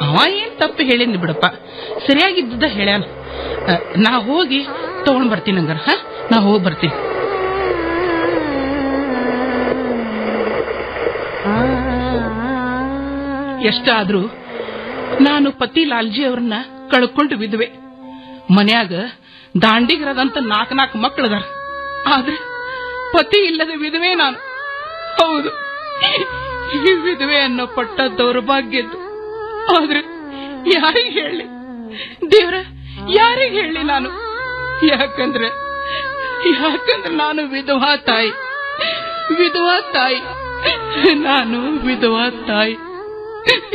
ಅವ ಏನ್ ತಪ್ಪು ಹೇಳಿಂದ ಬಿಡಪ್ಪ ಸರಿಯಾಗಿದ್ದ ಹೇಳ್ಯಾನ ಆ, ನಾ ಹೋಗಿ ತಗೊಂಡ್ ಬರ್ತೀನಿ ಹಂಗಾರ ಹಾ ನಾ ಹೋಗಿ ಬರ್ತೀನಿ ಎಷ್ಟಾದ್ರೂ ನಾನು ಪತಿ ಲಾಲ್ಜಿ ಅವ್ರನ್ನ ಕಳ್ಕೊಂಡು ವಿಧವೆ ಮನ್ಯಾಗ ದಾಂಡಿಗರದಂತ ನಾಲ್ಕು ನಾಲ್ಕು ಮಕ್ಕಳದಾರ ಆದ್ರೆ ಪತಿ ಇಲ್ಲದ ವಿಧವೆ ನಾನು ಹೌದು ಈ ವಿಧವೆ ಅನ್ನೋ ಪಟ್ಟ ದೌರ್ಭಾಗ್ಯದ್ದು ಆದ್ರೆ ಯಾರಿಗೆ ಹೇಳಿ ದೇವ್ರ ಯಾರಿಗೆ ಹೇಳಿ ನಾನು ಯಾಕಂದ್ರೆ ಯಾಕಂದ್ರೆ ನಾನು ವಿಧವಾ ತಾಯಿ ವಿಧವಾ ತಾಯಿ ನಾನು ವಿಧವಾ ತಾಯಿ